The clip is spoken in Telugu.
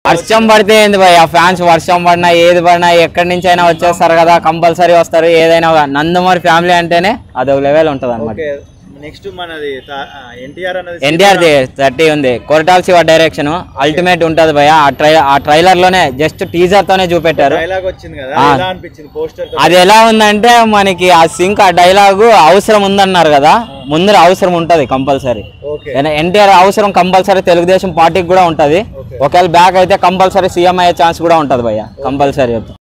వర్షం పడితే ఏంది భయ ఫ్యాన్స్ వర్షం పడినా ఏది పడినా ఎక్కడి నుంచి అయినా వచ్చేస్తారు కదా కంపల్సరీ వస్తారు ఏదైనా నందమూరి ఫ్యామిలీ అంటేనే అదొక లెవెల్ ఉంటుంది అనమాట ఓకే నెక్స్ట్ మనది ఎన్టీఆర్ అన్నది ఎన్టీఆర్ ది థర్టీ ఉంది కొరటాల్ శివ డైరెక్షన్ అల్టిమేట్ ఉంటది భయ ఆ ట్రై ఆ ట్రైలర్ లోనే జస్ట్ టీజర్ తోనే చూపెట్టారు డైలాగ్ వచ్చింది కదా ఆ. ఎలా అనిపించింది పోస్టర్ అది ఎలా ఉందంటే మనకి ఆ సింక్ ఆ డైలాగు అవసరం ఉందన్నారు కదా ముందర అవసరం ఉంటది కంపల్సరీ ఓకే ఎన్టీఆర్ అవసరం కంపల్సరీ తెలుగుదేశం పార్టీకి కూడా ఉంటది ఒకవేళ బ్యాక్ అయితే కంపల్సరీ సీఎం అయ్యే ఛాన్స్ కూడా ఉంటది భయ్య కంపల్సరీ